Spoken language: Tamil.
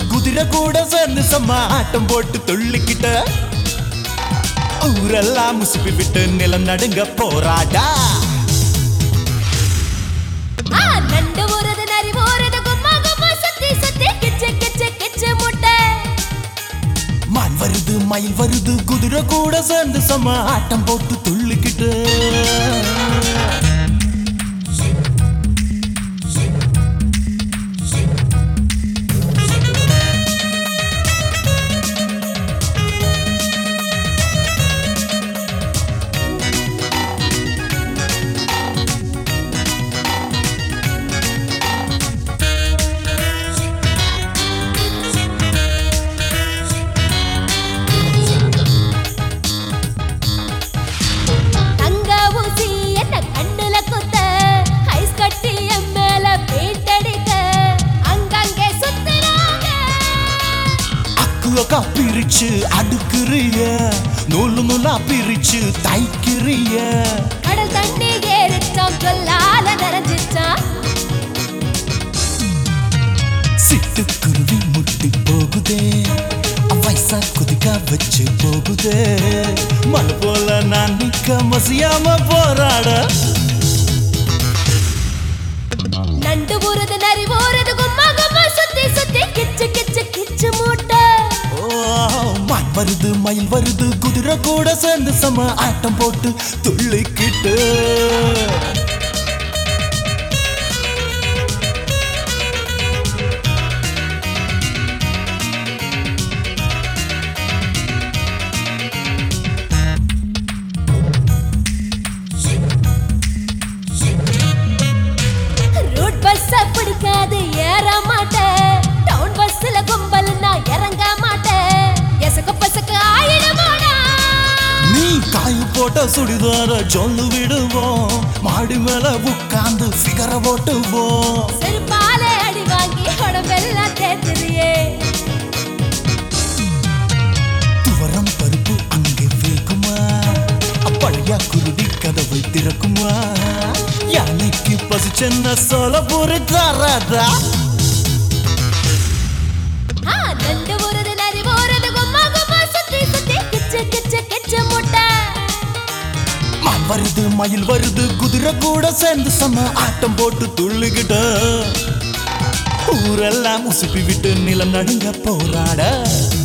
குதிரை கூட சேர்ந்து செம்ம ஆட்டம் போட்டு துள்ளிக்கிட்ட ஊரெல்லாம் முசுப்பி விட்டு நிலம் நடுங்க போராடா ஆ, நண்டு ஊறுது, நரி ஊறுது, கும்மா கும்மா சுத்தி சுத்தி கிச்சு கிச்சு கிச்சு முட்டை. மான் வருது மயில் வருது குதிரை கூட சேர்ந்து செம்ம ஆட்டம் போட்டு துள்ளிக்கிட்டு தங்க ஊசி என்ன கண்ணுல குத்த, ஐஸ் கட்டி என் மேல paint அடிக்க, அங்கங்கே சுத்துறாங்க. அக்கு அக்கா பிரிச்சு அடுக்குறிய நூலு நூலா பிரிச்சு தைக்கிறிய கடல் தண்ணி ஏறிச்சாம், சொல்லால நிறைஞ்சிச்சாம். சிட்டுக்குருவி முட்டி போகுதே வயசா குதிக்கா வச்சு போகுதே மனு போல நான் நிக்க மசியாம போராட நண்டு ஊறுது, நரி ஊறுது, கும்மா கும்மா சுத்தி சுத்தி கிச்சு கிச்சு கிச்சு மூட்டை. ஓ, மான் வருது மயில் வருது குதிரை கூட சேர்ந்து சம ஆட்டம் போட்டு துள்ளிக்கிட்டு ரூட் பஸ்ஸ பிடிக்காது ஏற மாட்டேன் டவுன் பஸ்ல கும்பல் நான் இறங்க மாட்டேன் எசக்கு பசக்கு ஆயிடுமாடா நீ காய் போட்ட சுடிதார சொல்லு விடுவோம் மாடி மேல உட்கார்ந்து சிகர போட்டுவோம் செருப்பால அடி வாங்கி உடம்பெல்லாம் தேத்துறியே துவரம் பருப்பு அங்கே வேகுமா அப்பழையா குருவி கதவை திறக்குமா யானைக்கு பசிச்சென்ன சொல்ல பொறி தராதா ஆ நண்டு ஊறுது நரி ஊறுது கும்மா கும்மா சுத்தி சுத்தி கிச்சு கிச்சு கிச்சு முட்டை மான் வருது மயில் வருது குதிரை கூட சேர்ந்து சம ஆட்டம் போட்டு துள்ளுகிட்ட ஊரெல்லாம் உசுப்பி விட்டு நிலம் நடுங்க போராட